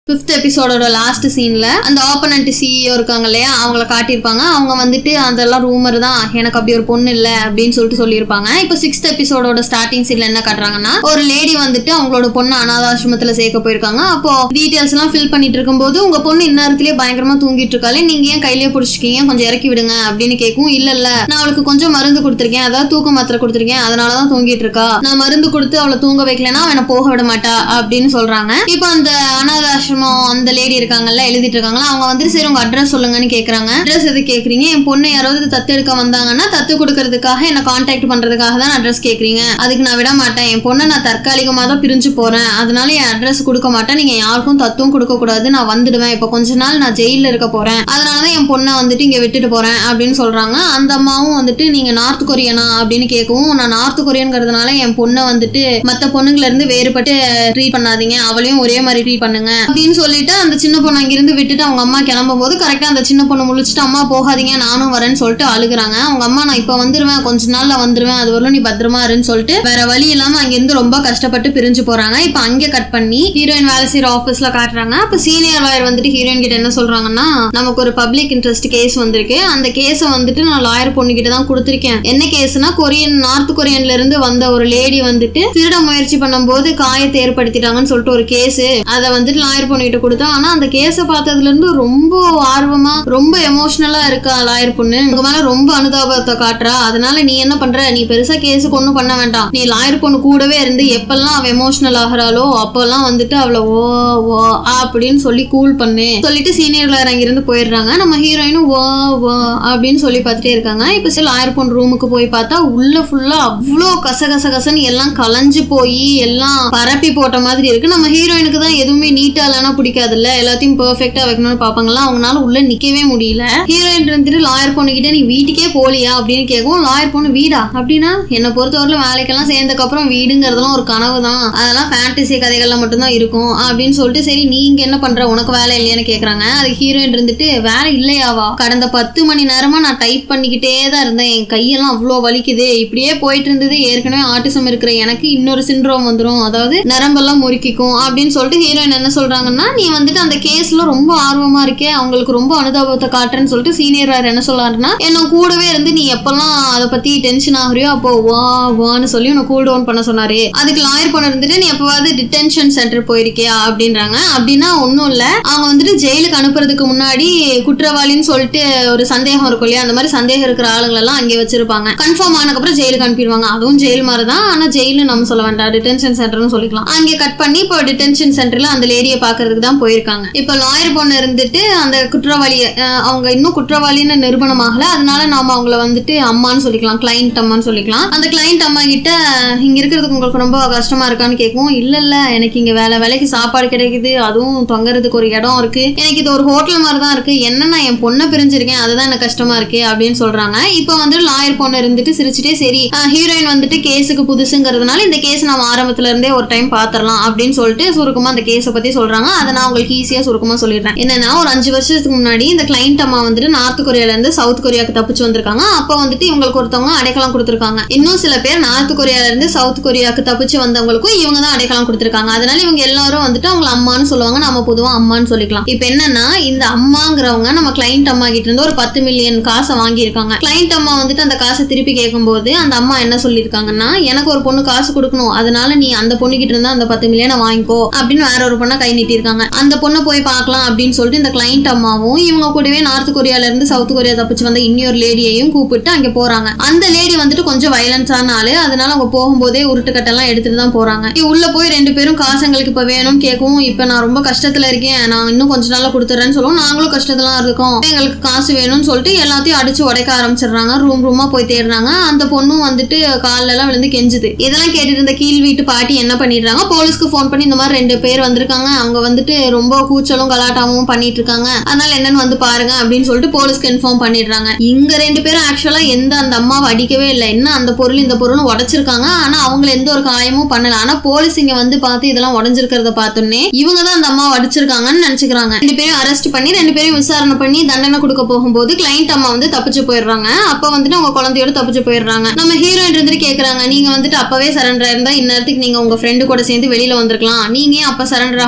fifth எபிசோடோட last சீன்ல அந்த ஆப்பனண்ட் சிஇஓ இருக்காங்க இல்லையா அவங்கள காட்டியிருப்பாங்க அவங்க வந்துட்டு அதெல்லாம் ரூமர் தான் எனக்கு அப்படி ஒரு பொண்ணு இல்ல அப்படின்னு சொல்லிட்டு சொல்லியிருப்பாங்க இப்போ சிக்ஸ்த் எபிசோடோட ஸ்டார்டிங் சீன்ல என்ன காட்டுறாங்கன்னா ஒரு லேடி வந்துட்டு அவங்களோட பொண்ணு அனாதாசிரமத்துல சேர்க்க போயிருக்காங்க அப்போ டீடைல்ஸ் எல்லாம் ஃபில் பண்ணிட்டு இருக்கும்போது உங்க பொண்ணு இந்நேரத்திலேயே பயங்கரமா தூங்கிட்டு இருக்காளே நீங்க ஏன் கையிலேயே பிடிச்சிக்கீங்க கொஞ்சம் இறக்கி விடுங்க அப்படின்னு கேட்கும் இல்ல இல்ல நான் அவளுக்கு கொஞ்சம் மருந்து கொடுத்துருக்கேன் அதாவது தூக்க மாத்திரை கொடுத்துருக்கேன் அதனாலதான் தூங்கிட்டு இருக்கா நான் மருந்து கொடுத்து அவளை தூங்க வைக்கலன்னா அவனை போக விட மாட்டா அப்படின்னு சொல்றாங்க இப்போ அந்த அனாதாசிரமம் அந்த லேடி இருக்காங்கல்ல எழுதிட்டு இருக்காங்களா அவங்க வந்துட்டு சரி உங்க அட்ரஸ் சொல்லுங்கன்னு கேக்குறாங்க அட்ரஸ் எது கேக்குறீங்க என் பொண்ணு யாராவது தத்து எடுக்க வந்தாங்கன்னா தத்து கொடுக்கறதுக்காக என்ன கான்டாக்ட் பண்றதுக்காக தான் அட்ரஸ் கேக்குறீங்க அதுக்கு நான் விட மாட்டேன் என் பொண்ணை நான் தற்காலிகமா தான் பிரிஞ்சு போறேன் அதனால என் அட்ரஸ் கொடுக்க மாட்டேன் நீங்க யாருக்கும் தத்துவம் கொடுக்க கூடாது நான் வந்துடுவேன் இப்போ கொஞ்ச நாள் நான் ஜெயில இருக்க போறேன் அதனாலதான் என் பொண்ணை வந்துட்டு இங்க விட்டுட்டு போறேன் அப்படின்னு சொல்றாங்க அந்த அம்மாவும் வந்துட்டு நீங்க நார்த் கொரியனா அப்படின்னு கேட்கவும் நான் நார்த் கொரியன்கிறதுனால என் பொண்ணை வந்துட்டு மத்த பொண்ணுங்கள இருந்து வேறுபட்டு ட்ரீட் பண்ணாதீங்க அவளையும் ஒரே மாதிரி ட்ரீட் பண்ணுங்க அப்படின்னு சொல்லிட்டு அந்த சின்ன பொண்ணு அங்கிருந்து விட்டுட்டு அவங்க அம்மா கிளம்பும் போது கரெக்டா அந்த சின்ன பொண்ணு முழிச்சிட்டு அம்மா போகாதீங்க நானும் வரேன்னு சொல்லிட்டு அழுகுறாங்க அவங்க அம்மா நான் இப்ப வந்துருவேன் கொஞ்ச நாள்ல வந்துருவேன் அது வரலும் நீ பத்திரமா இருன்னு சொல்லிட்டு வேற வழி இல்லாம அங்கிருந்து ரொம்ப கஷ்டப்பட்டு பிரிஞ்சு போறாங்க இப்ப அங்கே கட் பண்ணி ஹீரோயின் வேலை செய்யற ஆபீஸ்ல காட்டுறாங்க அப்ப சீனியர் லாயர் வந்துட்டு ஹீரோயின் கிட்ட என்ன சொல்றாங்கன்னா நமக்கு ஒரு பப்ளிக் இன்ட்ரெஸ்ட் கேஸ் வந்திருக்கு அந்த கேஸை வந்துட்டு நான் லாயர் பொண்ணு கிட்ட தான் கொடுத்துருக்கேன் என்ன கேஸ்னா கொரியன் நார்த் கொரியன்ல இருந்து வந்த ஒரு லேடி வந்துட்டு திருட முயற்சி பண்ணும்போது காயத்தை ஏற்படுத்திட்டாங்கன்னு சொல்லிட்டு ஒரு கேஸ் அதை வந்துட்டு லாயர் பொண்ணு கிட்ட கொடுத்தா ஆனா அந்த கேஸை பார்த்ததுல இருந்து ரொம்ப ஆர்வமா ரொம்ப எமோஷனலா இருக்கா லாயர் பொண்ணு உங்க மேல ரொம்ப அனுதாபத்தை காட்டுறா அதனால நீ என்ன பண்ற நீ பெருசா கேஸுக்கு ஒண்ணும் பண்ண வேண்டாம் நீ லாயர் பொண்ணு கூடவே இருந்து எப்பெல்லாம் அவ எமோஷனல் ஆகுறாளோ அப்பெல்லாம் வந்துட்டு அவளை ஓ ஓ ஆ அப்படின்னு சொல்லி கூல் பண்ணு சொல்லிட்டு சீனியர் லாயர் அங்கிருந்து போயிடுறாங்க நம்ம ஹீரோயினும் ஓ ஓ அப்படின்னு சொல்லி பார்த்துட்டே இருக்காங்க இப்போ சில லாயர் பொண்ணு ரூமுக்கு போய் பார்த்தா உள்ள ஃபுல்லா அவ்வளோ கச கச கசன்னு எல்லாம் கலைஞ்சு போய் எல்லாம் பரப்பி போட்ட மாதிரி இருக்கு நம்ம ஹீரோயினுக்கு தான் எதுவுமே நீட்டா இல்லைன்னா பிடிக்காதுல்ல எல்லாத்தையும் பெர்ஃபெக்டா வைக்கணும்னு பாப்பாங்களா அவங்களால உள்ள நிக்கவே முடியல ஹீரோயின் இருந்துட்டு லாயர் பொண்ணுகிட்ட நீ வீட்டுக்கே போலியா அப்படின்னு கேட்கும் லாயர் பொண்ணு வீடா அப்படின்னா என்னை பொறுத்தவரையிலும் வேலைக்கெல்லாம் சேர்ந்ததுக்கு அப்புறம் வீடுங்கிறதுலாம் ஒரு கனவு தான் அதெல்லாம் ஃபேண்டசி கதைகள்ல மட்டும்தான் இருக்கும் அப்படின்னு சொல்லிட்டு சரி நீ இங்க என்ன பண்ற உனக்கு வேலை இல்லையான்னு கேக்குறாங்க அது ஹீரோயின் இருந்துட்டு வேலை இல்லையாவா கடந்த பத்து மணி நேரமா நான் டைப் பண்ணிக்கிட்டே தான் இருந்தேன் என் கையெல்லாம் அவ்வளோ வலிக்குது இப்படியே போயிட்டு இருந்தது ஏற்கனவே ஆட்டிசம் இருக்கிற எனக்கு இன்னொரு சிண்ட்ரோம் வந்துடும் அதாவது நரம்பெல்லாம் முறுக்கிக்கும் அப்படின்னு சொல்லிட்டு ஹீரோயின் என்ன சொல்றாங்கன்னா நீ வந்துட்டு அந்த கேஸ்ல ரொம்ப ஆர்வமா இருக்கே அவங்களுக்கு ரொம்ப அனுதாபத்தை காட்டுறேன்னு சொல்லிட்டு சீனியர் என்ன சொல்றாருன்னா என்ன கூடவே இருந்து நீ எப்பெல்லாம் அதை பத்தி டென்ஷன் ஆகுறியோ அப்போ வா வான்னு சொல்லி உன்னை கூல் டவுன் பண்ண சொன்னாரு அதுக்கு லாயர் பண்ண இருந்துட்டு நீ எப்பவாவது டிடென்ஷன் சென்டர் போயிருக்கியா அப்படின்றாங்க அப்படின்னா ஒன்றும் இல்லை அவங்க வந்துட்டு ஜெயிலுக்கு அனுப்புறதுக்கு முன்னாடி குற்றவாளின்னு சொல்லிட்டு ஒரு சந்தேகம் இருக்கும் இல்லையா அந்த மாதிரி சந்தேகம் இருக்கிற ஆளுங்களெல்லாம் அங்கே வச்சிருப்பாங்க கன்ஃபார்ம் ஆனதுக்கப்புறம் ஜெயிலுக்கு அனுப்பிடுவாங்க அதுவும் ஜெயில் மாதிரி தான் ஆனால் ஜெயிலு நம்ம சொல்ல வேண்டாம் டிடென்ஷன் சென்டர்னு சொல்லிக்கலாம் அங்கே கட் பண்ணி இப்போ டிடென்ஷன் சென்டர்ல அந்த லேடியை பார்க்கறதுக்கு தான் போயிருக்காங்க இப்போ லாயர் பொண்ணு இருந்துட்டு அந்த குற்றவாளியை அஹ், அவங்க இன்னும் குற்றவாளின்னு நிரூபணமாகல அதனால நாம அவங்கள வந்துட்டு அம்மான்னு சொல்லிக்கலாம் கிளைண்ட் அம்மான்னு சொல்லிக்கலாம் அந்த கிளைண்ட் அம்மா கிட்ட இங்க இருக்கிறதுக்கு உங்களுக்கு ரொம்ப கஷ்டமா இருக்கான்னு கேட்கும் இல்ல இல்ல எனக்கு இங்க வேலை வேலைக்கு சாப்பாடு கிடைக்குது அதுவும் தொங்கறதுக்கு ஒரு இடம் இருக்கு எனக்கு இது ஒரு ஹோட்டல் மாதிரி தான் இருக்கு என்ன நான் என் பொண்ணை பிரிஞ்சிருக்கேன் அதுதான் எனக்கு கஷ்டமா இருக்கு அப்படின்னு சொல்றாங்க இப்போ வந்து லாயர் பொண்ணு இருந்துட்டு சிரிச்சுட்டே சரி ஹீரோயின் வந்துட்டு கேஸுக்கு புதுசுங்கிறதுனால இந்த கேஸ் நம்ம ஆரம்பத்துல இருந்தே ஒரு டைம் பாத்திரலாம் அப்படின்னு சொல்லிட்டு சுருக்கமா அந்த கேஸை பத்தி சொல்றாங்க அதை நான் உங்களுக்கு ஈஸியா சுருக்கமா சொல்லிடுறேன் என்னன்னா ஒரு அஞ்சு வருஷத்துக்கு முன்னாடி இந்த கிளைண்ட் அம்மா வந்துட்டு நார்த் கொரியால இருந்து சவுத் கொரியாவுக்கு தப்பிச்சு வந்திருக்காங்க அப்போ வந்துட்டு இவங்களுக்கு ஒருத்தவங்க அடைக்கலம் கொடுத்துருக்காங்க இன்னும் சில பேர் நார்த் கொரியால இருந்து சவுத் கொரியாவுக்கு தப்பிச்சு வந்தவங்களுக்கும் இவங்க தான் அடைக்கலம் கொடுத்துருக்காங்க அதனால இவங்க எல்லாரும் வந்துட்டு அவங்கள அம்மான்னு சொல்லுவாங்க நம்ம பொதுவா அம்மான்னு சொல்லிக்கலாம் இப்போ என்னன்னா இந்த அம்மாங்கிறவங்க நம்ம கிளைண்ட் அம்மா கிட்ட இருந்து ஒரு பத்து மில்லியன் காசை வாங்கியிருக்காங்க கிளைண்ட் அம்மா வந்துட்டு அந்த காசை திருப்பி கேட்கும்போது அந்த அம்மா என்ன சொல்லியிருக்காங்கன்னா எனக்கு ஒரு பொண்ணு காசு கொடுக்கணும் அதனால நீ அந்த பொண்ணு கிட்ட இருந்தா அந்த பத்து மில்லியனை வாங்கிக்கோ அப்படின்னு வேற ஒரு பொண்ணை கை நீட்டியிருக்காங்க அந்த பொண்ணை போய் பார்க்கலாம் அப்படின்னு சொல்லிட்டு இந்த கிளைண்ட் அம்மாவும் இவங்க கூடவே நார்த் கொரியால இருந்து சவுத் கொரியா தப்பிச்சு வந்த இன்னொரு லேடியையும் கூப்பிட்டு அங்க போறாங்க அந்த லேடி வந்துட்டு கொஞ்சம் வயலன்ஸான ஆளு அதனால அவங்க போகும்போதே உருட்டுக்கட்டெல்லாம் எடுத்துட்டு தான் போறாங்க இ- உள்ள போய் ரெண்டு பேரும் காசு எங்களுக்கு இப்ப வேணும்னு கேட்கவும் இப்ப நான் ரொம்ப கஷ்டத்துல இருக்கேன் நான் இன்னும் கொஞ்ச நாள்ல கொடுத்துறேன்னு சொல்லுவோம் நாங்களும் கஷ்டத்துல இருக்கோம் எங்களுக்கு காசு வேணும்னு சொல்லிட்டு எல்லாத்தையும் அடிச்சு உடைக்க ஆரம்பிச்சிடுறாங்க ரூம் ரூமா போய் தேடுறாங்க அந்த பொண்ணும் வந்துட்டு கால்ல எல்லாம் விழுந்து கெஞ்சுது இதெல்லாம் கேட்டுட்டு இருந்த கீழ் வீட்டு பாட்டி என்ன பண்ணிடுறாங்க போலீஸ்க்கு ஃபோன் பண்ணி இந்த மாதிரி ரெண்டு பேர் வந்திருக்காங்க அவங்க வந்துட்டு ரொம்ப கூச்சலும் கலாட்டாவும் பண்ணிட்டு இருக்காங்க அதனால என்னன்னு வந்து பாருங்க அப்படின்னு சொல்லிட்டு போலீஸ்க்கு இன்ஃபார்ம் பண்ணிடுறாங்க இங்க ரெண்டு பேரும் ஆக்சுவலா எந்த அந்த அம்மாவை அடிக்கவே இல்லை என்ன அந்த பொருள் இந்த பொருளும் உடைச்சிருக்காங்க ஆனா அவங்கள எந்த ஒரு காயமும் பண்ணல ஆனா போலீஸ் இங்க வந்து பார்த்து இதெல்லாம் உடஞ்சிருக்கிறத பார்த்தோன்னே இவங்க தான் அந்த அம்மாவை அடிச்சிருக்காங்கன்னு நினைச்சுக்கிறாங்க ரெண்டு பேரும் அரெஸ்ட் பண்ணி ரெண்டு பேரும் விசாரணை பண்ணி தண்டனை கொடுக்க போகும்போது கிளைண்ட் அம்மா வந்து தப்பிச்சு போயிடுறாங்க அப்ப வந்துட்டு அவங்க குழந்தையோட தப்பிச்சு போயிடுறாங்க நம்ம ஹீரோயின் இருந்துட்டு கேக்குறாங்க நீங்க வந்துட்டு அப்பவே சரண்டர் இருந்தா இந்நேரத்துக்கு நீங்க உங்க ஃப்ரெண்டு கூட சேர்ந்து வெளியில வந்திருக்கலாம் நீங்க ஏன் அப்ப சரண்டர் ஆகாம அஞ்சு வருஷம்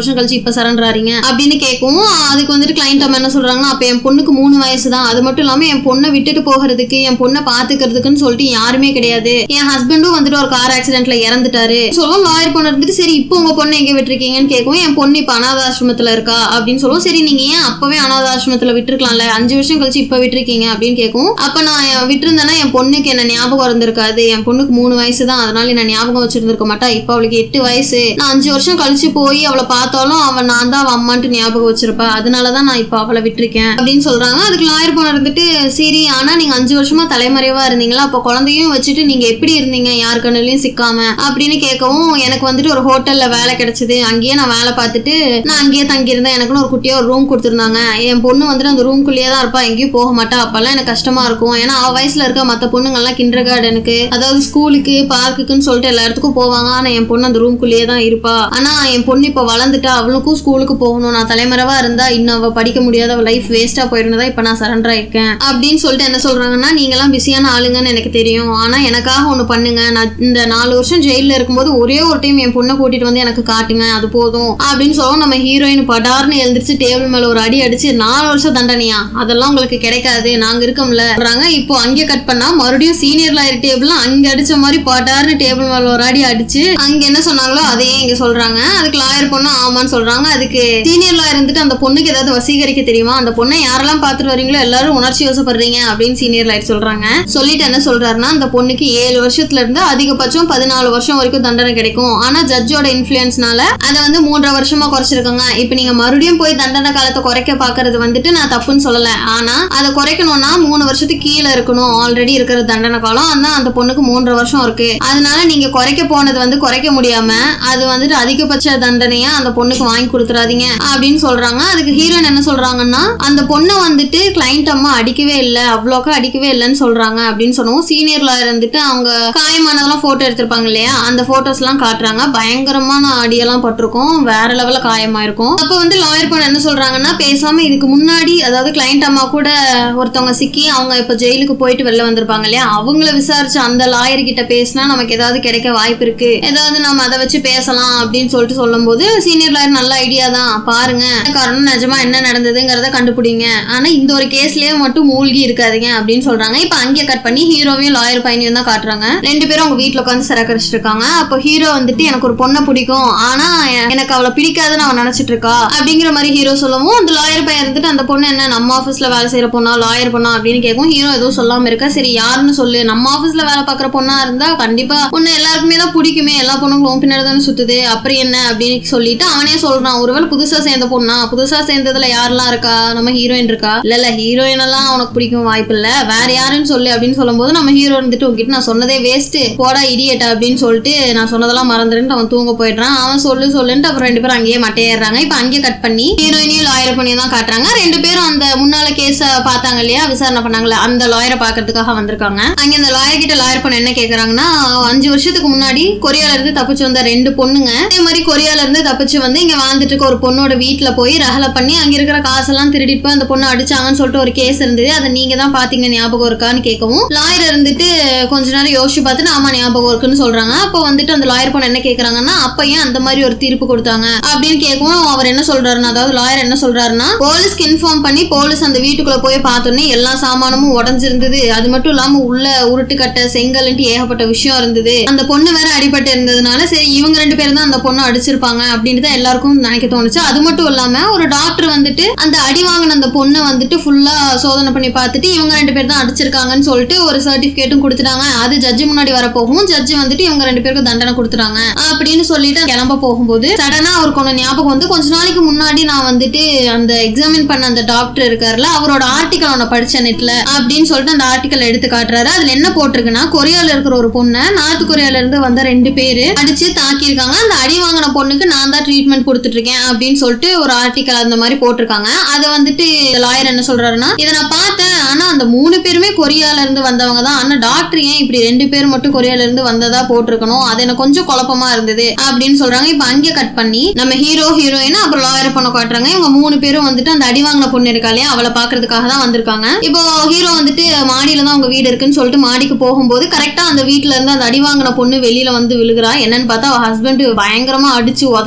வருஷம் கழிச்சு இப்ப சரண்டர் ஆறீங்க அப்படின்னு கேட்கவும் அதுக்கு வந்துட்டு கிளைண்ட் அம்மா என்ன சொல்றாங்கன்னா அப்ப என் பொண்ணுக்கு மூணு வயசு தான் அது மட்டும் இல்லாம என் பொண்ணை விட்டுட்டு போகிறதுக்கு என் பொண்ணை பாத்துக்கிறதுக்குன்னு சொல்லிட்டு யாருமே கிடையாது என் ஹஸ்பண்டும் வந்துட்டு ஒரு கார் ஆக்சிடென்ட்ல இறந்துட்டாரு சொல்லுவோம் லாயர் பொண்ணு இருந்துட்டு சரி இப்போ உங்க பொண்ணை எங்க விட்டுருக்கீங்கன்னு கேட்கவும் என் பொண்ணு இப்ப அனாதாசிரமத்துல இருக்கா அப்படின்னு சொல்லுவோம் சரி நீங்க ஏன் அப்பவே அனாதாசிரமத்துல விட்டுருக்கலாம்ல அஞ்சு வருஷம் கழிச்சு இப்ப விட்டுருக்கீங்க அப்படின்னு கேட்கும் அப்ப நான் என் விட்டிருந்தேன்னா என் பொண்ணுக்கு என்ன ஞாபகம் இருந்திருக்காது என் பொண்ணுக்கு மூணு வயசு தான் அதனால என்ன ஞாபகம் வச்சிருந்திருக்க மாட்டா இப்ப அவளுக்கு எட்டு வயசு நான் அஞ்சு வருஷம் கழிச்சு போய் அவளை பார்த்தாலும் அவன் நான் தான் அவ அம்மான்ட்டு ஞாபகம் வச்சிருப்பா அதனாலதான் நான் இப்ப அவளை விட்டிருக்கேன் அப்படின்னு சொல்றாங்க அதுக்கு லாயர் பொண்ணு இருந்துட்டு சரி ஆனா நீங்க அஞ்சு வருஷமா தலைமறைவா இருந்தீங்களா அப்ப குழந்தையும் வச்சுட்டு நீங்க எப்படி இருந்தீங்க யார் கண்ணுலயும் சிக்காம அப்படின்னு கேட்கவும் எனக்கு வந்துட்டு ஒரு ஹோட்டல்ல வேலை கிடைச்சது அங்கேயே நான் வேலை பார்த்துட்டு நான் அங்கேயே தங்கியிருந்தேன் எனக்குன்னு ஒரு குட்டியா ஒரு ரூம் கொடுத்துருந்தாங்க என் பொண்ணு வந்துட்டு அந்த ரூம்குள்ளேயே தான் இருப்பா எங்கேயும் போக மாட்டா அப்பெல்லாம் எனக்கு கஷ்டமா இருக்கும் ஏன்னா அவ வயசுல இருக்க மத்த பொண்ணுங்கள்லாம் கிண்டர் கார்டனுக்கு அதாவது ஸ்கூலுக்கு பார்க்குக்குன்னு சொல்லிட்டு எல்லா இடத்துக்கும் போவாங்க ஆனா என் பொண்ணு அந்த ரூம்குள்ளேயே தான் இருப்பா ஆனா என் பொண்ணு இப்ப வளர்ந்துட்டா அவளுக்கும் ஸ்கூலுக்கு போகணும் நான் தலைமறைவா இருந்தா இன்னும் அவ படிக்க முடியாத அவ லைஃப் வேஸ்டா போயிருந்ததா இப்ப நான் சரண்டர் ஆயிருக்கேன் அப்படின்னு சொல்லிட்டு என்ன சொல்றாங்கன்னா நீங்களாம் பிஸியான ஆளுங்கன்னு எனக்கு தெரியும் ஆனா எனக்காக ஒண்ணு பண்ணுங்க நான் இந்த நாலு வருஷம் ஜெயில இருக்கும்போது ஒரே ஒரு டைம் என் பொண்ணை கூட்டிட்டு வந்து எனக்கு காட்டுங்க அது போதும் அப்படின்னு சொல்லவும் நம்ம ஹீரோயின் படார்னு எழுந்திரிச்சு டேபிள் மேல ஒரு அடி அடிச்சு நாலு வருஷம் தண்டனையா அதெல்லாம் உங்களுக்கு கிடைக்காது நாங்க இருக்கோம்ல சொல்றாங்க இப்போ அங்கே கட் பண்ணா மறுபடியும் சீனியர் லாயர் டேபிள் அங்க அடிச்ச மாதிரி படார்னு டேபிள் மேல ஒரு அடி அடிச்சு அங்க என்ன சொன்னாங்களோ அதையே இங்க சொல்றாங்க அதுக்கு லாயர் பொண்ணு ஆமான்னு சொல்றாங்க அதுக்கு சீனியர் லாயர் இருந்துட்டு அந்த பொண்ணுக்கு ஏதாவது வசீகரிக்க தெரியுமா அந்த பொண்ணை யாரெல்லாம் பார்த்துட்டு வரீங்களோ எல்லாரும் உணர்ச்சி வசப்படுறீங்க அப்படின்னு சீனியர் லாயர் சொல்றாங்க சொல்லிட்டு என்ன சொல்றாருன்னா அந்த பொண்ணுக்கு ஏழு வருஷத்துல இருந்து அதிகபட்சம் பதினாலு வருஷம் வரைக்கும் தண்டனை கிடைக்கும் ஆனா ஜட்ஜோட இன்ஃபுளுன்ஸ்னால அதை வந்து மூன்றரை வருஷமா குறைச்சிருக்காங்க இப்போ நீங்க மறுபடியும் போய் தண்டனை காலத்தை குறைக்க பாக்குறது வந்துட்டு நான் தப்புன்னு சொல்லல ஆனா அதை குறைக்கணும்னா மூணு வருஷத்துக்கு கீழே இருக்கணும் ஆல்ரெடி இருக்கிற தண்டனை காலம் ஆனா அந்த பொண்ணுக்கு மூன்றரை வருஷம் இருக்கு அதனால நீங்க குறைக்க போனது வந்து குறைக்க முடியாம அது வந்துட்டு அதிகபட்ச தண்டனையா அந்த பொண்ணுக்கு வாங்கி கொடுத்துறாதீங்க அப்படின்னு சொல்றாங்க அதுக்கு ஹீரோயின் என்ன சொல்றாங்கன்னா அந்த பொண்ணை வந்துட்டு கிளைண்ட் அம்மா அடிக்கவே இல்லை அவ்வளோக்கா அடிக்கவே இல்லைன்னு சொல்றாங்க அப்படின்னு சொன்னோம் சீனியர் லாயர் வந்துட்டு அவங்க காயமானதெல்லாம் போட்டோ எடுத்திருப்பாங்க இல்லையா அந்த போட்டோஸ் எல்லாம் காட்டுறாங்க பயங்கரமான அடியெல்லாம் பட்டிருக்கும் வேற லெவல்ல காயமாயிருக்கும் அப்போ வந்து லாயர் பொண்ணு என்ன சொல்றாங்கன்னா பேசாம இதுக்கு முன்னாடி அதாவது கிளைண்ட் அம்மா கூட ஒருத்தவங்க சிக்கி அவங்க இப்போ ஜெயிலுக்கு போயிட்டு வெளில வந்திருப்பாங்க இல்லையா அவங்கள விசாரிச்சு அந்த லாயர் கிட்ட பேசினா நமக்கு ஏதாவது கிடைக்க வாய்ப்பு இருக்கு ஏதாவது நம்ம அதை வச்சு பேசலாம் அப்படின்னு சொல்லிட்டு சொல்லும்போது சீனியர் லாயர் நல்ல ஐடியா தான் பாருங்க காரணம் நிஜமா என்ன நடந்ததுங்கிறத கண்டுபிடிங்க ஆனா இந்த ஒரு கேஸ்லயே மட்டும் மூழ்கி இருக்காதீங்க அப்படின்னு சொல்றாங்க இப்போ அங்கே கட் பண்ணி ஹீரோவையும் லாயர் பையனையும் தான் காட்டுறாங்க ரெண்டு பேரும் அவங்க வீட்ல உட்காந்து சிறக்கடிச்சிட்டு இருக்காங்க அப்போ ஹீரோ வந்துட்டு எனக்கு ஒரு பொண்ணை பிடிக்கும் ஆனா எனக்கு அவளை பிடிக்காதுன்னு அவன் நினைச்சிட்டு இருக்கா அப்படிங்கிற மாதிரி ஹீரோ சொல்லவும் அந்த லாயர் பையன் இருந்துட்டு அந்த பொண்ணு என்ன நம்ம ஆஃபீஸ்ல வேலை செய்யற பொண்ணா லாயர் பொண்ணா அப்படின்னு கேட்கும் ஹீரோ எதுவும் சொல்லாம இருக்கா சரி யாருன்னு சொல்லு நம்ம ஆஃபீஸ்ல வேலை பார்க்குற பொண்ணா இருந்தா கண்டிப்பா பொண்ணு எல்லாருக்குமே தான் பிடிக்குமே எல்லா பொண்ணுங்களும் பின்னாடி தானே சுத்துது அப்புறம் என்ன அப்படின்னு சொல்லிட்டு அவனே சொல்றான் ஒருவேளை புதுசா சேர்ந்த பொண்ணா புதுசா சேர்ந்ததுல யாரெல்லாம் இருக்கா நம்ம ஹீரோயின் இருக்கா இல்ல இல்ல ஹீரோயின் எல்லாம் உனக்கு பிடிக்கும் வாய்ப்பு இல்ல வேற யாருன்னு சொல்லு அப்படின்னு சொல்லும்போது நம்ம ஹீரோ இருந்துட்டு உங்ககிட்ட நான் சொன்னதே வேஸ்ட் போடா இடியட்டா அப்படின்னு சொல்லிட்டு நான் சொன்னதெல்லாம் மறந்துட்டு அவன் தூங்க போயிடுறான் அவன் சொல்லு சொல்லுன்ட்டு அப்புறம் ரெண்டு பேரும் அங்கேயே மட்டையேறாங்க இப்ப அங்கேயே கட் பண்ணி ஹீரோயினையும் லாயர் பண்ணியும் தான் காட்டுறாங்க ரெண்டு பேரும் அந்த முன்னால கேஸ பார்த்தாங்க இல்லையா விசாரணை பண்ணாங்களே அந்த லாயரை பாக்குறதுக்காக வந்திருக்காங்க அங்க இந்த லாயர் கிட்ட லாயர் பண்ண என்ன கேக்குறாங்கன்னா அஞ்சு வருஷத்துக்கு முன்னாடி கொரியால இருந்து தப்பிச்சு வந்த ரெண்டு பொண்ணுங்க அதே மாதிரி கொரியால இருந்து தப்பிச்சு வந்து இங்க வாழ்ந்துட்டு இருக்க ஒரு பொண்ணோட வீட்டுல போய் ரகலை பண்ணி அங்க இருக்கிற காசெல்லாம் திருடிட்டு போய் அந்த பொண்ணை அடிச்சாங்கன்னு சொல்லிட்டு ஒரு கேஸ் இருந்தது அதை நீங்க தான் பாத்தீங்க ஞாபகம் இருக்கான்னு கேட்கவும் லாயர் இருந்துட்டு கொஞ்ச நேரம் யோசிச்சு பார்த்துட்டு ஆமா ஞாபகம் இருக்குன்னு சொல்றாங்க அப்போ வந்துட்டு அந்த லாயர் பொண்ணு என்ன கேக்குறாங்கன்னா அப்ப ஏன் அந்த மாதிரி ஒரு தீர்ப்பு கொடுத்தாங்க அப்படின்னு கேட்கவும் அவர் என்ன சொல்றாருன்னா அதாவது லாயர் என்ன சொல்றாருன்னா போலீஸ்க்கு இன்ஃபார்ம் பண்ணி போலீஸ் அந்த வீட்டுக்குள்ள போய் பார்த்தோன்னே எல்லா சாமானமும் உடஞ்சிருந்தது அது மட்டும் இல்லாம உள்ள உருட்டுக்கட்டை செங்கல்ன்ட்டு ஏகப்பட்ட விஷயம் இருந்தது அந்த பொண்ணு வேற அடிபட்டு இருந்ததுனால சரி இவங்க ரெண்டு பேரும் தான் அந்த பொண்ணை அடிச்சிருப்பாங்க அப்படின்ட்டு தான் எல்லாருக்கும் நினைக்க தோணுச்சு அது மட்டும் இல்லாம ஒரு டாக்டர் வந்துட்டு அந்த அடி வாங்கின அந்த பொண்ணை வந்துட்டு ஃபுல்லா சோதனை பண்ணி பார்த்துட்டு இவங்க ரெண்டு பேர் தான் அடிச்சிருக்காங்கன்னு சொல்லிட்டு ஒரு சர்டிபிகேட்டும் கொடுத்துட்டாங்க அது ஜட்ஜு முன்னாடி வரப்போகும் ஜட்ஜு வந்துட்டு இவங்க ரெண்டு பேருக்கும் தண்டனை கொடுத்துட்டாங்க அப்படின்னு சொல்லிட்டு கிளம்ப போகும்போது சடனா அவருக்கு ஒன்று ஞாபகம் வந்து கொஞ்ச நாளைக்கு முன்னாடி நான் வந்துட்டு அந்த எக்ஸாமின் பண்ண அந்த டாக்டர் இருக்காருல அவரோட ஆர்டிக்கல் ஒன்று படிச்சேன் நெட்ல அப்படின்னு சொல்லிட்டு அந்த ஆர்டிக்கல் எடுத்து காட்டுறாரு அதுல என்ன போட்டிருக்குன்னா கொரியால இருக்கிற ஒரு பொண்ணை நார்த் கொரியால இருந்து வந்த ரெண்டு பேரு அடிச்சு தாக்கியிருக்காங்க அந்த அடி வாங்கின பொண்ணுக்கு நான் தான் ட்ரீட்மெண்ட் கொடுத்துட்டு இருக்கேன் அப்படின்னு சொல்லிட்டு ஒரு ஆர்டிக்கல் அந்த மாதிரி போட்டிருக்காங்க அதை வந்துட்டு லாயர் என்ன சொல்றாருன்னா இதை நான் பார்த்தேன் ஆனா அந்த மூணு பேருமே கொரியால இருந்து வந்தவங்க தான் ஆனா டாக்டர் ஏன் இப்படி ரெண்டு பேர் மட்டும் கொரியால இருந்து வந்ததா போட்டிருக்கணும் அது எனக்கு கொஞ்சம் குழப்பமா இருந்தது அப்படின்னு சொல்றாங்க இப்ப அங்கே கட் பண்ணி நம்ம ஹீரோ ஹீரோயின் அப்புறம் லாயர் பொண்ணை காட்டுறாங்க இவங்க மூணு பேரும் வந்துட்டு அந்த அடி வாங்கின பொண்ணு இருக்கா இல்லையா அவளை பாக்குறதுக்காக தான் வந்திருக்காங்க இப்போ ஹீரோ வந்துட்டு மாடியில தான் அவங்க வீடு இருக்குன்னு சொல்லிட்டு மாடிக்கு போகும்போது கரெக்டா அந்த வீட்ல இருந்து அந்த அடி வாங்கின பொண்ணு வெளியில வந்து விழுகிறா என்னன்னு பார்த்தா அவ ஹஸ்பண்ட் பயங்கரமா அடிச்சு உதச்சு மிதிச்சு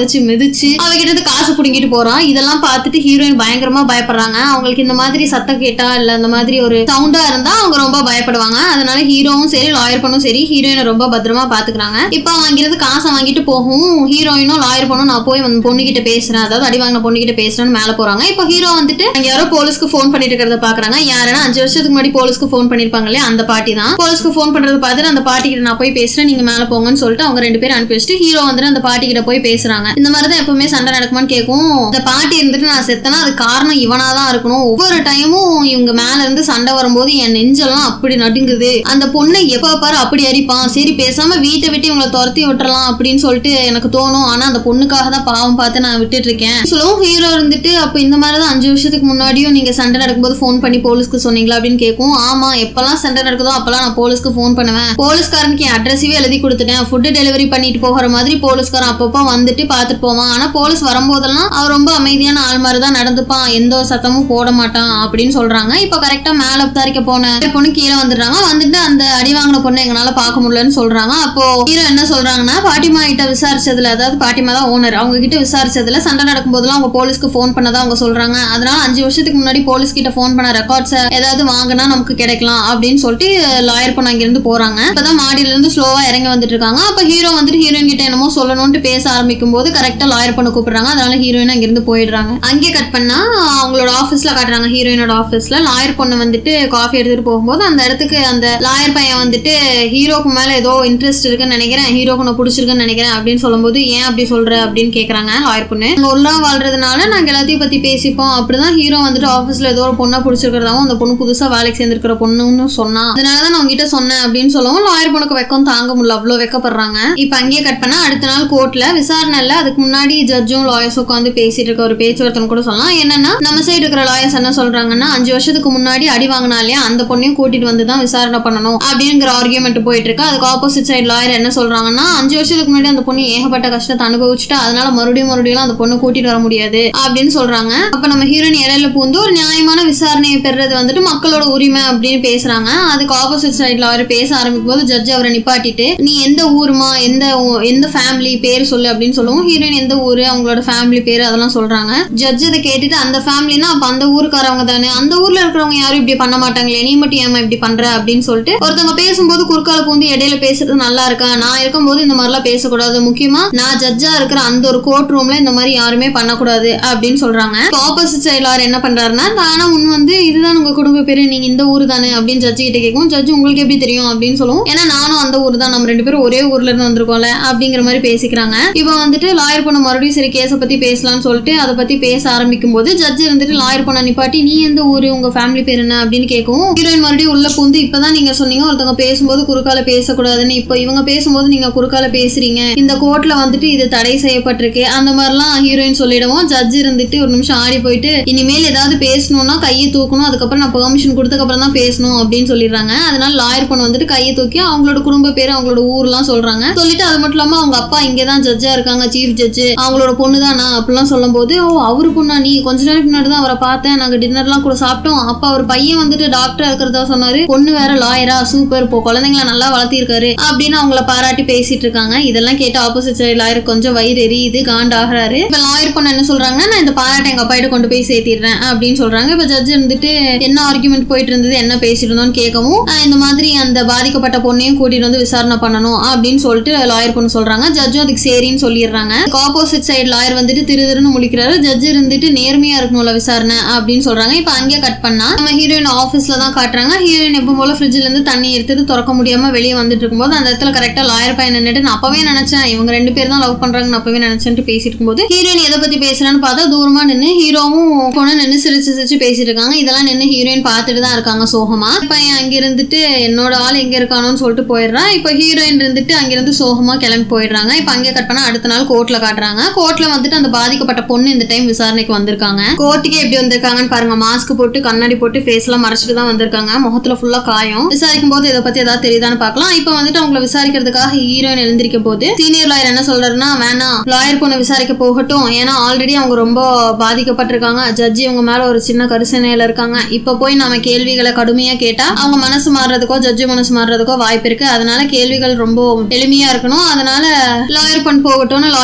மிதிச்சு அவகிட்ட இருந்து காசு புடுங்கிட்டு போறான் இதெல்லாம் பார்த்துட்டு ஹீரோயின் பயங்கரமா பயப்படுறாங்க அவங்களுக்கு இந்த மாதிரி சத்தம் கேட்டா இல்ல இந்த மாதிரி ஒரு சவுண்டா இருந்தா அவங்க ரொம்ப பயப்படுவாங்க அதனால ஹீரோவும் சரி லாயர் பண்ணும் சரி ஹீரோயினை ரொம்ப பத்திரமா பாத்துக்கிறாங்க இப்போ அவன் அங்கிருந்து காசை வாங்கிட்டு போகவும் ஹீரோயினும் லாயர் பண்ணும் நான் போய் வந்து பொண்ணு கிட்ட பேசுறேன் அதாவது அடி வாங்கின பொண்ணு கிட்ட பேசுறேன்னு மேல போறாங்க இப்போ ஹீரோ வந்துட்டு அங்க யாரோ போலீஸ்க்கு ஃபோன் பண்ணிட்டு இருக்கிறத பாக்குறாங்க யாருன்னா அஞ்சு வருஷத்துக்கு முன்னாடி போலீஸ்க்கு ஃபோன் பண்ணிருப்பாங்க இல்லையா அந்த பாட்டி தான் போலீஸ்க்கு ஃபோன் பண்றத பார்த்துட்டு அந்த பாட்டி கிட்ட நான் போய் பேசுறேன் நீங்க மேல போங்கன்னு சொல்லிட்டு அவங்க ரெண்டு பேரும் அனுப்பி வச்சுட்டு ஹீரோ வந்துட்டு அந்த பாட்டி கிட்ட போய் பேசுறாங்க இந்த மாதிரி தான் எப்பவுமே சண்டை நடக்குமான்னு கேட்கும் இந்த பாட்டி இருந்துட்டு நான் செத்தனா அது காரணம் இவனா தான் இருக்கணும் ஒவ்வொரு டைமும் இவங்க மேல இருந்து சண்டை வரும்போது என் நெஞ்செல்லாம் அப்படி நடுங்குது அந்த பொண்ணை எப்ப பாரு அப்படி அடிப்பான் சரி பேசாம வீட்டை விட்டு இவங்களை துரத்தி விட்டுறலாம் அப்படின்னு சொல்லிட்டு எனக்கு தோணும் ஆனா அந்த பொண்ணுக்காக தான் பாவம் பார்த்து நான் விட்டுட்டு இருக்கேன் சொல்லவும் ஹீரோ இருந்துட்டு அப்ப இந்த மாதிரி தான் அஞ்சு வருஷத்துக்கு முன்னாடியும் நீங்க சண்டை நடக்கும்போது ஃபோன் பண்ணி போலீஸ்க்கு சொன்னீங்களா அப்படின்னு கேட்கும் ஆமா எப்பெல்லாம் சண்டை நடக்குதோ அப்பெல்லாம் நான் போலீஸ்க்கு ஃபோன் பண்ணுவேன் போலீஸ்காரனுக்கு என் அட்ரஸவே எழுதி கொடுத்துட்டேன் ஃபுட்டு டெலிவரி பண்ணிட்டு போகிற மாதிரி போலீஸ்காரன் அப்பப்போ வந்துட்டு பார்த்துட்டு போவான் ஆனா போலீஸ் வரும்போதெல்லாம் அவர் ரொம்ப அமைதியான ஆள் மாதிரி தான் நடந்துப்பான் எந்த ஒரு சத்தமும் போட மாட்டான் அப்படின்னு சொல்றாங்க இப்போ கரெக்டா மேல விசாரிக்க போன பொண்ணு கீழே வந்துடுறாங்க வந்துட்டு அந்த அடி வாங்கின பொண்ணை எங்களால பார்க்க முடியலன்னு சொல்றாங்க அப்போ ஹீரோ என்ன சொல்றாங்கன்னா பாட்டிமா கிட்ட விசாரிச்சதுல அதாவது பாட்டிமா தான் ஓனர் அவங்க கிட்ட விசாரிச்சதுல சண்டை நடக்கும்போதெல்லாம் அவங்க போலீஸ்க்கு ஃபோன் பண்ணதா அவங்க சொல்றாங்க அதனால அஞ்சு வருஷத்துக்கு முன்னாடி போலீஸ் கிட்ட ஃபோன் பண்ண ரெக்கார்ட்ஸ் ஏதாவது வாங்கினா நமக்கு கிடைக்கலாம் அப்படின்னு சொல்லிட்டு லாயர் பண்ண அங்கிருந்து போறாங்க இப்பதான் மாடியில இருந்து ஸ்லோவா இறங்கி வந்துட்டு இருக்காங்க அப்ப ஹீரோ வந்துட்டு ஹீரோயின் கிட்ட என்னமோ சொல்லணும்னு பேச ஆரம்பிக்கும் போது கரெக்டா லாயர் பண்ண கூப்பிடுறாங்க அதனால ஹீரோயின் அங்கிருந்து போயிடுறாங்க அங்கே கட் பண்ணா அவங்களோட ஆஃபீஸ்ல காட்டுறாங்க ஹீரோயினோட ஆஃபீஸ்ல லாயர் பொண்ணு வந்துட்டு காஃபி எடுத்துட்டு போகும்போது அந்த இடத்துக்கு அந்த லாயர் பையன் வந்துட்டு ஹீரோக்கு மேல ஏதோ இன்ட்ரெஸ்ட் இருக்குன்னு நினைக்கிறேன் ஹீரோக்கு நான் பிடிச்சிருக்குன்னு நினைக்கிறேன் அப்படின்னு சொல்லும்போது ஏன் அப்படி சொல்ற அப்படின்னு கேக்குறாங்க லாயர் பொண்ணு நாங்க ஒல்லா வாழ்றதுனால நாங்க எல்லாத்தையும் பத்தி பேசிப்போம் அப்படிதான் ஹீரோ வந்துட்டு ஆஃபீஸ்ல ஏதோ ஒரு பொண்ணை பிடிச்சிருக்கிறதாவும் அந்த பொண்ணு புதுசா வேலைக்கு சேர்ந்திருக்கிற பொண்ணுன்னு சொன்னா அதனாலதான் நான் உங்ககிட்ட சொன்னேன் அப்படின்னு சொல்லவும் லாயர் பொண்ணுக்கு வெக்கம் தாங்க முடியல அவ்வளவு வெக்கப்படுறாங்க இப்ப அங்கேயே கட் பண்ணா அடுத்த நாள் கோர்ட்ல விசாரணை இல்ல அதுக்கு முன்னாடி ஜட்ஜும் லாயர்ஸ் உட்காந்து பேசிட்டு இருக்க ஒரு பேச்சுவார்த்தைன்னு கூட சொல்லலாம் என்னன்னா நம்ம சைடு இருக்கிற லாயர்ஸ் என்ன சொல்றாங்கன்னா அஞ்சு வருஷத்துக்கு முன்னாடி அடி வாங்கினா இல்லையா அந்த பொண்ணையும் கூட்டிட்டு வந்து தான் விசாரணை பண்ணணும் அப்படிங்கிற ஆர்கியூமெண்ட் போயிட்டு இருக்கு அதுக்கு ஆப்போசிட் சைடு லாயர் என்ன சொல்றாங்கன்னா அஞ்சு வருஷத்துக்கு முன்னாடி அந்த பொண்ணு ஏகப்பட்ட கஷ்டத்தை அனுபவிச்சுட்டு அதனால மறுபடியும் மறுபடியும் அந்த பொண்ணு கூட்டிட்டு வர முடியாது அப்படின்னு சொல்றாங்க அப்ப நம்ம ஹீரோயின் இடையில பூந்து ஒரு நியாயமான விசாரணையை பெறுறது வந்துட்டு மக்களோட உரிமை அப்படின்னு பேசுறாங்க அதுக்கு ஆப்போசிட் சைடு லாயர் பேச ஆரம்பிக்கும் போது ஜட்ஜ் அவரை நிப்பாட்டிட்டு நீ எந்த ஊருமா எந்த ஊ- எந்த ஃபேமிலி பேர் சொல்லு அப்படின்னு சொல்லுவோம் ஹீரோயின் எந்த ஊரு அவங்களோட ஃபேமிலி பேர் அதெல்லாம் சொல்றாங்க ஜட்ஜ் அதை கேட்டுட்டு அந்த ஃபேமிலினா அப்ப அந்த ஊருக்காரவங்க தானே அந்த ஊர்ல இருக்கிறவங்க யாரும் இப்படி பண்ண மாட்டாங்களே நீ மட்டும் ஏமா இப்படி பண்ற அப்படின்னு சொல்லிட்டு ஒருத்தவங்க பேசும்போது குறுக்கால பூந்து இடையில பேசுறது நல்லா இருக்கா நான் இருக்கும்போது இந்த மாதிரிலாம் பேசக்கூடாது முக்கியமா நான் ஜட்ஜா இருக்கிற அந்த ஒரு கோர்ட் ரூம்ல இந்த மாதிரி யாருமே பண்ணக்கூடாது அப்படின்னு சொல்றாங்க ஆப்போசிட் சைட்ல என்ன பண்றாருன்னா தானா முன் வந்து இதுதான் உங்க குடும்ப பேரு நீங்க இந்த ஊர் தானே அப்படின்னு ஜட்ஜி கிட்ட கேட்கும் ஜட்ஜ் உங்களுக்கு எப்படி தெரியும் அப்படின்னு சொல்லுவோம் ஏன்னா நானும் அந்த ஊர் தான் நம்ம ரெண்டு பேரும் ஒரே ஊர்ல இருந்து வந்திருக்கோம்ல அப்படிங்கிற மாதிரி பேசிக்கிறாங்க இப்போ வந்துட்டு லாயர் பொண்ணு மறுபடியும் சரி கேஸை பத்தி பேசலாம்னு சொல்லிட்டு அதை பத்தி பேச ஆரம்பிக்கும் போது ஜட்ஜ் இருந்துட்டு லாயர் பொண்ணை நிப்பாட்டி நீ எந்த ஊரு உங்க ஃபேமிலி பேர் என்ன அப்படின்னு கேட்கும் ஹீரோயின் மறுபடியும் உள்ள பூந்து இப்பதான் நீங்க சொன்னீங்க ஒருத்தவங்க பேசும்போது குறுக்கால பேசக்கூடாதுன்னு இப்போ இவங்க பேசும்போது நீங்க குறுக்கால பேசுறீங்க இந்த கோர்ட்ல வந்துட்டு இது தடை செய்யப்பட்டிருக்கு அந்த மாதிரிலாம் ஹீரோயின் சொல்லிடுவோம் ஜட்ஜ் இருந்துட்டு ஒரு நிமிஷம் ஆடி போயிட்டு இனிமேல் ஏதாவது பேசணும்னா கையை தூக்கணும் அதுக்கப்புறம் நான் பெர்மிஷன் கொடுத்ததுக்கப்புறம் தான் பேசணும் அப்படின்னு சொல்லிடுறாங்க அதனால லாயர் பொண்ணு வந்துட்டு கையை தூக்கி அவங்களோட குடும்ப பேர் அவங்களோட ஊர்லாம் சொல்றாங்க சொல்லிட்டு அது மட்டும் இல்லாம அவங்க அப்பா இங்கே தான் ஜட்ஜா இருக்காங்க சீஃப் ஜட்ஜ் அவங்களோட பொண்ணு தானா அப்படிலாம் சொல்லும்போது ஓ அவரு பொண்ணா நீ கொஞ்ச நேரம் முன்னாடி தான் அவரை பார்த்தேன் நாங்க டின்னர்லாம் கூட சாப்பிட்டோம் அப்ப அவர் பையன் வந்துட்டு டாக்டர் இருக்கிறதா சொன்னாரு பொண்ணு வேற லாயரா சூப்பர் இப்போ குழந்தைங்கள நல்லா வளர்த்திருக்காரு அப்படின்னு அவங்கள பாராட்டி பேசிட்டு இருக்காங்க இதெல்லாம் கேட்டு ஆப்போசிட் சைடு லாயர் கொஞ்சம் வயிறு எரியுது காண்டாகிறாரு இப்ப லாயர் பொண்ணு என்ன சொல்றாங்கன்னா நான் இந்த பாராட்டை எங்க அப்பா கிட்ட கொண்டு போய் சேர்த்திடுறேன் அப்படின்னு சொல்றாங்க இப்ப ஜட்ஜ் இருந்துட்டு என்ன ஆர்குமெண்ட் போயிட்டு இருந்தது என்ன பேசிட்டு இருந்தோம்னு கேட்கவும் ஆஹ் இந்த மாதிரி அந்த பாதிக்கப்பட்ட பொண்ணையும் கூட்டிட்டு வந்து விசாரணை பண்ணணும் அப்படின்னு சொல்லிட்டு லாயர் பொண்ணு சொல்றாங்க ஜட்ஜும் அதுக்கு சரின்னு சொல்லிடுறாங்க ஆப்போசிட் சைடு லாயர் வந்துட்டு திரு திருன்னு முழிக்கிறாரு ஜட்ஜ் இருந்துட்டு நேர்மையா இருக்கணும்ல விசாரணை அப்படின்னு சொல்றாங்க இப்ப அங்கே கட் பண்ணா நம்ம ஹீரோயின் ஆஃபீஸ்ல தான் காட்டுறாங்க ஹீரோயின் எப்போ போல ஃப்ரிட்ஜ்ல இருந்து தண்ணி எடுத்துட்டு திறக்க முடியாம வெளியே வந்துட்டு இருக்கும்போது அந்த இடத்துல கரெக்டா லாயர் பையன் நின்னுட்டு நான் அப்பவே நினைச்சேன் இவங்க ரெண்டு பேர் தான் லவ் பண்றாங்கன்னு அப்பவே நினைச்சேன்ட்டு பேசிட்டு இருக்கும்போது ஹீரோயின் எதை பத்தி பேசுறான்னு பார்த்தா தூரமா நின்று ஹீரோவும் பொண்ணு நின்று சிரிச்சு சிரிச்சு பேசிட்டு இருக்காங்க இதெல்லாம் நின்று ஹீரோயின் பார்த்துட்டு தான் இருக்காங்க சோகமா பையன் அங்க இருந்துட்டு என்னோட ஆள் எங்க இருக்கானோன்னு சொல்லிட்டு போயிடுறான் இப்போ ஹீரோயின் இருந்துட்டு அங்கிருந்து சோகமா கிளம்பி போயிடுறாங்க இப்போ அங்கே கட் பண்ணா அடுத்த நாள் கோர்ட்ல காட்டுறாங்க கோர்ட்ல வந்துட்டு அந்த பாதிக்கப்பட்ட பொண்ணு இந்த டைம் விசாரணைக்கு வந்திருக்காங்க கோர்ட்டுக்கே எப்படி வந்திருக்காங்கன்னு பாருங்க மாஸ்க் போட்டு கண்ணாடி போட்டு ஃபேஸ் எல்லாம் மறைச்சிட்டு தான் வந்திருக்காங்க முகத்துல ஃபுல்லா காயம் விசாரிக்கும் போது இதை பத்தி ஏதாவது தெரியுதான்னு பார்க்கலாம் இப்போ வந்துட்டு அவங்கள விசாரிக்கிறதுக்காக ஹீரோயின் எழுந்திருக்க போது சீனியர் லாயர் என்ன சொல்றாருன்னா வேணாம் லாயர் பொண்ணு விசாரிக்க போகட்டும் ஏன்னா ஆல்ரெடி அவங்க ரொம்ப பாதிக்கப்பட்டிருக்காங்க ஜட்ஜி இவங்க மேல ஒரு சின்ன கரிசனையில இருக்காங்க இப்போ போய் நம்ம கேள்விகளை கடுமையா கேட்டா அவங்க மனசு மாறுறதுக்கோ ஜட்ஜி மனசு மாறுறதுக்கோ வாய்ப்பு இருக்கு அதனால கேள்விகள் ரொம்ப எளிமையா இருக்கணும் அதனால லாயர் பொண்ணு போகட்டும்னு லாயர் பொண்ணு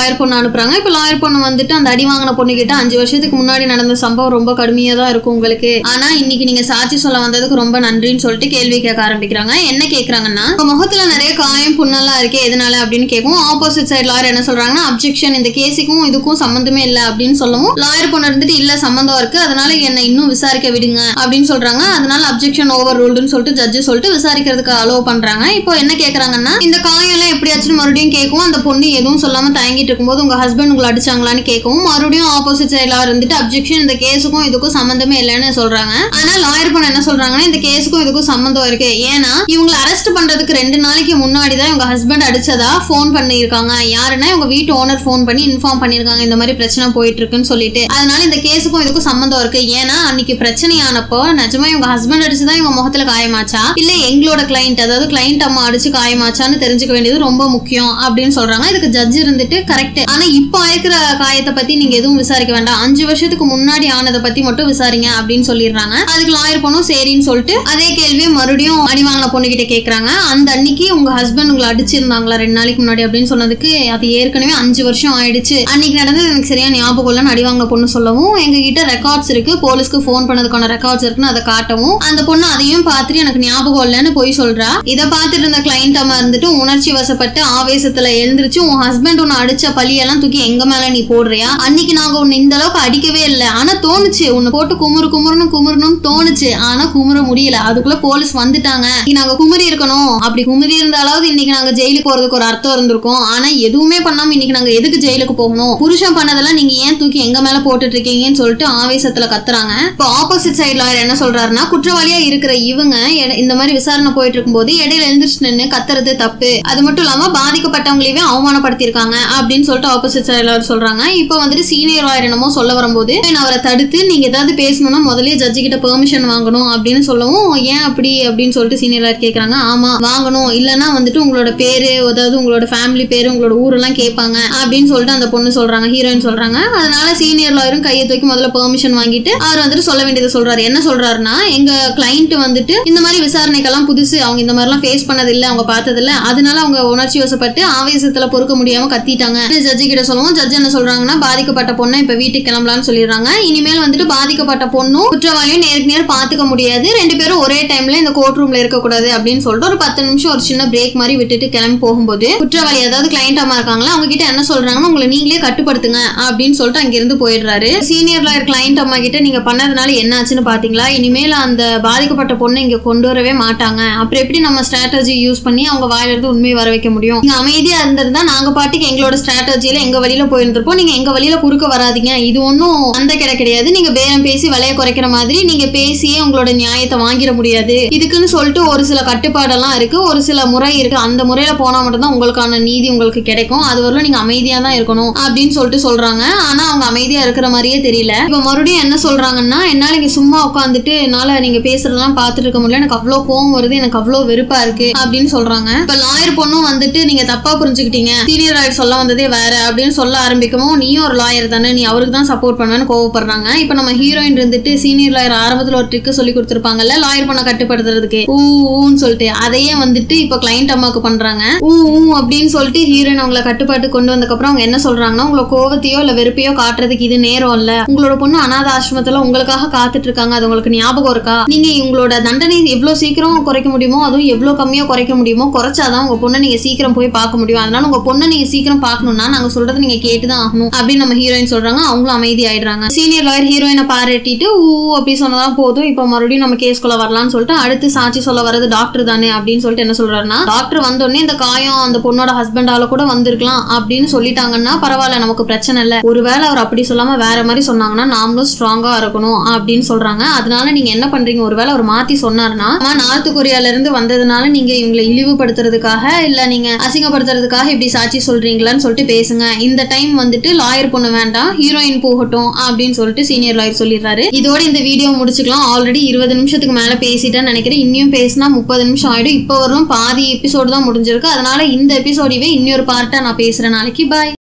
அனுப்புறாங்க இப்போ லாயர் பொண்ணு வந்துட்டு அந்த அடி வாங்கின பொண்ணு கிட்ட அஞ்சு வருஷத்துக்கு முன்னாடி நடந்த சம்பவம் ரொம்ப கடுமையா தான் இருக்கும் உங்களுக்கு ஆனா இன்னைக்கு நீங்க சாட்சி சொல்ல வந்ததுக்கு ரொம்ப நன்றின்னு சொல்லிட்டு கேள்வி கேட்க ஆரம்பிக்கிறாங்க என்ன கேக்குறாங்கன்னா உங்க முகத்துல நிறைய காயம் புண்ணெல்லாம் இருக்கே எதனால அப்படின்னு கேட்கும் ஆப்போசிட் சைடு லாயர் என்ன சொல்றாங்கன்னா அப்ஜெக்ஷன் இந்த கேஸுக்கும் இதுக்கும் சம்பந்தமே இல்ல அப்படின்னு சொல்லவும் லாயர் பொண்ணு இருந்துட்டு இல்ல சம்பந்தம் இருக்கு அதனால என்ன இன்னும் விசாரிக்க விடுங்க அப்படின்னு சொல்றாங்க அதனால அப்ஜெக்ஷன் ஓவர் ரூல்டுன்னு சொல்லிட்டு ஜட்ஜு சொல்லிட்டு விசாரிக்கிறதுக்கு அலோவ் பண்றாங்க இப்போ என்ன கேக்குறாங்கன்னா இந்த காயம் எல்லாம் எப்படியாச்சும் மறுபடியும் கேட்கும் அந்த பொண்ணு எதுவும் சொல்லாம தயங்கிட்டு இருக்கும்போது உங்க ஹஸ்பண்ட் உங்களை அடிச்சாங்களான்னு கேட்கவும் மறுபடியும் ஆப்போசிட் சைடுல இருந்துட்டு அப்ஜெக்ஷன் இந்த கேஸுக்கும் இதுக்கும் சம்பந்தமே இல்லைன்னு சொல்றாங்க ஆனா லாயர் பொண்ணு என்ன சொல்றாங்கன்னா இந்த கேஸுக்கும் இதுக்கும் சம்பந்தம் இருக்கு ஏன்னா இவங்களை அரெஸ்ட் பண்றதுக்கு ரெண்டு நாளைக்கு முன்னாடி தான் இவங்க ஹஸ்பண்ட் அடிச்சதா ஃபோன் பண்ணியிருக்காங்க யாருன்னா இவங்க வீட்டு ஓனர் ஃபோன் பண்ணி இன்ஃபார்ம் பண்ணியிருக்காங்க இந்த மாதிரி பிரச்சனை போயிட்டு இருக்குன்னு சொல்லிட்டு அதனால இந்த கேஸுக்கும் இதுக்கும் சம்பந்தம் இருக்கு ஏன்னா அன்னைக்கு பிரச்சனையானப்போ நிஜமா இவங்க ஹஸ்பண்ட் அடிச்சுதான் இவங்க முகத்துல காயமாச்சா இல்ல எங்களோட கிளைண்ட் அதாவது கிளைண்ட் அம்மா அடிச்சு காயமாச்சான்னு தெரிஞ்சுக்க வேண்டியது ரொம்ப முக்கியம் அப்படின்னு சொல்றாங்க இதுக்கு ஜட்ஜ் இருந்துட்டு கரெக்ட் ஆனா இப்போ ஆயிருக்கிற காயத்தை பத்தி நீங்க எதுவும் விசாரிக்க வேண்டாம் அஞ்சு வருஷத்துக்கு முன்னாடி ஆனதை பத்தி மட்டும் விசாரிங்க அப்படின்னு சொல்லிடுறாங்க அதுக்கு லாயர் பொண்ணும் சரின்னு சொல்லிட்டு அதே கேள்வியை மறுபடியும் அடி வாங்கின பொண்ணு கிட்ட கேக்குறாங்க அந்த அன்னைக்கு உங்க ஹஸ்பண்ட் உங்களை அடிச்சிருந்தாங்களா ரெண்டு நாளைக்கு முன்னாடி அப்படின்னு சொன்னதுக்கு அது ஏற்கனவே அஞ்சு வருஷம் ஆயிடுச்சு அன்னைக்கு நடந்தது எனக்கு சரியா ஞாபகம் இல்லைன்னு அடி வாங்கின பொண்ணு சொல்லவும் எங்க கிட்ட ரெக்கார்ட்ஸ் இருக்கு போலீஸ்க்கு ஃபோன் பண்ணதுக்கான ரெக்கார்ட்ஸ் இருக்குன்னு அதை காட்டவும் அந்த பொண்ணு அதையும் பார்த்துட்டு எனக்கு ஞாபகம் இல்லைன்னு போய் சொல்றா இதை பார்த்துட்டு இருந்த கிளைண்ட் அம்மா இருந்துட்டு உணர்ச்சி வசப்பட்டு ஆவேசத்துல எழுந்திருச்சு உன் ஹஸ்பண்ட் உன்னை அடிச்ச பழியெல்லாம் தூக்கி எங்க மேல நீ போடுறியா அன்னைக்கு நாங்க உன்னை இந்த அளவுக்கு அடிக்கவே இல்லை ஆனா தோணுச்சு உன்னை போட்டு குமுறு குமுறுன்னு குமுறணும்னு தோணுச்சு ஆனா குமுற முடியல அதுக்குள்ள போலீஸ் வந்துட்டாங்க இன்னைக்கு நாங்க குமுறி இருக்கணும் அப்படி குமுறி இருந்தாலாவது இன்னைக்கு நாங்க ஜெயிலுக்கு போறதுக்கு ஒரு அர்த்தம் இருந்திருக்கும் ஆனா எதுவுமே பண்ணாம இன்னைக்கு நாங்க எதுக்கு ஜெயிலுக்கு போகணும் புருஷன் பண்ணதெல்லாம் நீங்க ஏன் தூக்கி எங்க மேல போட்டுட்டு இருக்கீங்கன்னு சொல்லிட்டு ஆவேசத்துல கத்துறாங்க இப்போ ஆப்போசிட் சைடு லாயர் என்ன சொல்றாருன்னா குற்றவாளியா இருக்கிற இவங்க எட- இந்த மாதிரி விசாரணை போயிட்டு இருக்கும்போது இடையில எழுந்திரிச்சு நின்று கத்துறது தப்பு அது மட்டும் இல்லாம பாதிக்கப்பட்டவங்களையே அவமானப்படுத்தியிருக்காங்க அப்படின்னு சொல்லிட்டு ஆப்போசிட் சைடு லாயர் சொல்றாங்க இப்போ வந்துட்டு சீனியர் லாயர் என்னமோ சொல்ல வரும்போது நான் அவரை தடுத்து நீங்க ஏதாவது பேசணும்னா முதல்லயே ஜட்ஜி கிட்ட பெர்மிஷன் வாங்கணும் அப்படின்னு சொல்லவும் ஏன் அப்படி அப்படின்னு சொல்லிட்டு சீனியர் லாயர் கேக்குறாங்க ஆமா வாங்கணும் இல்லைன்னா வந்துட்டு உங்களோட பேரு அதாவது உங்களோட ஃபேமிலி பேரு உங்களோட ஊரெல்லாம் கேட்பாங்க அப்படின்னு சொல்லிட்டு அந்த பொண்ணு சொல்றாங்க ஹீரோயின் சொல்றாங்க அதனால சீனியர் லாயரும் கையை தூக்கி முதல்ல பெர்மிஷன் வாங்கிட்டு அவர் வந்துட்டு சொல்ல வேண்டியதை சொல்றாரு என்ன சொல்றாருன்னா எங்க கிளைண்ட் வந்துட்டு இந்த மாதிரி விசாரணைக்கெல்லாம் புதுசு அவங்க இந்த மாதிரிலாம் ஃபேஸ் பண்ணது இல்ல அவங்க பார்த்தது இல்ல அதனால அவங்க உணர்ச்சி வசப்பட்டு ஆவேசத்துல பொறுக்க முடியாம கத்திட்டாங்க ஜட்ஜி கிட்ட சொல்லவும் ஜட்ஜ் என்ன சொல்றாங்கன்னா பாதிக்கப்பட்ட பொண்ணை இப்ப வீட்டுக்கு கிளம்பலாம்னு சொல்லிடுறாங்க இனிமேல் வந்துட்டு பாதிக்கப்பட்ட பொண்ணும் குற்றவாளியும் நேருக்கு நேர் பாத்துக்க முடியாது ரெண்டு பேரும் ஒரே டைம்ல இந்த கோர்ட் ரூம்ல இருக்கக்கூடாது அப்படின்னு சொல்லிட்டு ஒரு பத்து நிமிஷம் ஒரு சின்ன பிரேக் மாதிரி விட்டுட்டு கிளம்பி போகும்போது குற்றவாளி அதாவது கிளைண்ட் அம்மா இருக்காங்களா அவங்க கிட்ட என்ன சொல்றாங்கன்னா உங்களை நீங்களே கட்டுப்படுத்துங்க அப்படின்னு சொல்லிட்டு அங்கிருந்து போயிடுறாரு சீனியர் லாயர் கிளைண்ட் அம்மா கிட்ட நீங்க பண்ணதுனால என்ன ஆச்சுன்னு பாத்தீங்களா இனிமேல் அந்த பாதிக்கப்பட்ட பொண்ணை இங்க கொண்டு வரவே மாட்டாங்க அப்புறம் எப்படி நம்ம ஸ்ட்ராட்டஜி யூஸ் பண்ணி அவங்க வாயில இருந்து உண்மையை வர வைக்க முடியும் நீங்க அமைதியா இருந்திருந்தா நாங்க பாட்டுக்கு எங்களோட ஸ்ட்ராட்டஜியில எங்க வழியில போயிருந்திருப்போம் நீங்க எங்க வழியில குறுக்க வராதீங்க இது ஒன்றும் அந்த கிடை கிடையாது நீங்க பேரம் பேசி விலையை குறைக்கிற மாதிரி நீங்க பேசியே உங்களோட நியாயத்தை வாங்கிட முடியாது இதுக்குன்னு சொல்லிட்டு ஒரு சில கட்டுப்பாடெல்லாம் இருக்கு ஒரு சில முறை இருக்கு அந்த முறையில போனா மட்டும்தான் உங்களுக்கான நீதி உங்களுக்கு கிடைக்கும் அது வரலும் நீங்க அமைதியா தான் இருக்கணும் அப்படின்னு சொல்லிட்டு சொல்றாங்க ஆனா அவங்க அமைதியா இருக்கிற மாதிரியே தெரியல இப்ப மறுபடியும் என்ன சொல்றாங்கன்னா என்னால இங்க சும்மா உட்காந்துட்டு என்னால நீங்க பேசுறதெல்லாம் பார்த்துட்டு இருக்க முடியல எனக்கு அவ்வளவு கோவம் வருது எனக்கு அவ்வளவு வெறுப்பா இருக்கு அப்படின்னு சொல்றாங்க இப்ப லாயர் பொண்ணும் வந்துட்டு நீங்க தப்பா புரிஞ்சுக்கிட்டீங்க சீனியர் லாயர் சொல்ல வந்ததே வேற அப்படின்னு சொல்ல ஆரம்பிக்கவும் நீயும் ஒரு லாயர் தானே நீ அவருக்கு தான் சப்போர்ட் பண்ணுவேன்னு கோவப்படுறாங்க இப்ப நம்ம ஹீரோயின் இருந்துட்டு சீனியர் லாயர் ஆரம்பத்துல ஒரு ட்ரிக் சொல்லி கொடுத்துருப்பாங்கல்ல லாயர் பண்ண கட்டுப்படுத்துறதுக்கு ஊ ஊன்னு சொல்லிட்டு அதையே வந்துட்டு இப்ப கிளைண்ட் அம்மாக்கு பண்றாங்க ஊ ஊ அப்படின்னு சொல்லிட்டு ஹீரோயின் அவங்கள கட்டுப்பாட்டு கொண்டு வந்ததுக்கப்புறம் அவங்க என்ன சொல்றாங்கன்னா உங்களை கோவத்தையோ இல்ல வெறுப்பையோ காட்டுறதுக்கு இது நேரம் இல்ல உங்களோட பொண்ணு அனாத ஆசிரமத்துல உங்களுக்காக காத்துட்டு இருக்காங்க அது உங்களுக்கு ஞாபகம் இருக்கா நீங்க உங்களோட தண்டனை எவ்வளவு சீக்கிரம் குறைக்க முடியுமோ அதுவும் எவ்வளவு கம்மியா குறைக்க முடியுமோ குறைச்சாதான் உங்க பொண்ணை நீங்க சீக்கிரம் போய் பார்க்க முடியும் அதனால உங்க பொண்ணை நீங்க சீக்கிரம் பார்க்கணும்னா நாங்க சொல்றதை நீங்க கேட்டுதான் ஆகணும் அப்படின்னு நம்ம ஹீரோயின் சொல்றாங்க அவங்களும் அமைதி ஆயிடுறாங்க சீனியர் லாயர் ஹீரோயினை பாராட்டிட்டு ஊ அப்படி சொன்னதா போதும் இப்போ மறுபடியும் நம்ம கேஸ்குள்ள வரலாம்னு சொல்லிட்டு அடுத்து சாட்சி சொல்ல வர்றது டாக்டர் தானே அப்படின்னு சொல்லிட்டு என்ன சொல்றாருன்னா டாக்டர் வந்தோடனே இந்த காயம் அந்த பொண்ணோட ஹஸ்பண்டால கூட வந்திருக்கலாம் அப்படின்னு சொல்லிட்டாங்கன்னா பரவாயில்ல நமக்கு பிரச்சனை இல்லை ஒருவேளை அவர் அப்படி சொல்லாம வேற மாதிரி சொன்னாங்கன்னா நாமளும் ஸ்ட்ராங்கா இருக்கணும் அப்படின்னு சொல்றாங்க அதனால நீங்க என்ன பண்றீங்க ஒருவேளை அவர் மாத்தி சொன்னாருன்னா "அம்மா, நார்த் கொரியால இருந்து வந்ததுனால நீங்க இவங்களை இழிவுபடுத்துறதுக்காக இல்ல நீங்க அசிங்கப்படுத்துறதுக்காக இப்படி சாட்சி சொல்றீங்களான்னு சொல்லிட்டு பேசுங்க இந்த டைம் வந்துட்டு லாயர் பொண்ணு வேண்டாம் ஹீரோயின் போகட்டும் அப்படின்னு சொல்லிட்டு சீனியர் லாயர் சொல்லிடுறாரு இதோட இந்த வீடியோ முடிச்சுக்கலாம் ஆல்ரெடி இருபது நிமிஷத்துக்கு மேல பேசிட்டேன்னு நினைக்கிறேன் இன்னும் பேசினா முப்பது நிமிஷம் ஆயிடும் இப்போ வரலும் பாதி எபிசோடு தான் முடிஞ்சிருக்கு அதனால இந்த எபிசோடிவே இன்னொரு பார்ட்டா நான் பேசுறேன் நாளைக்கு பாய்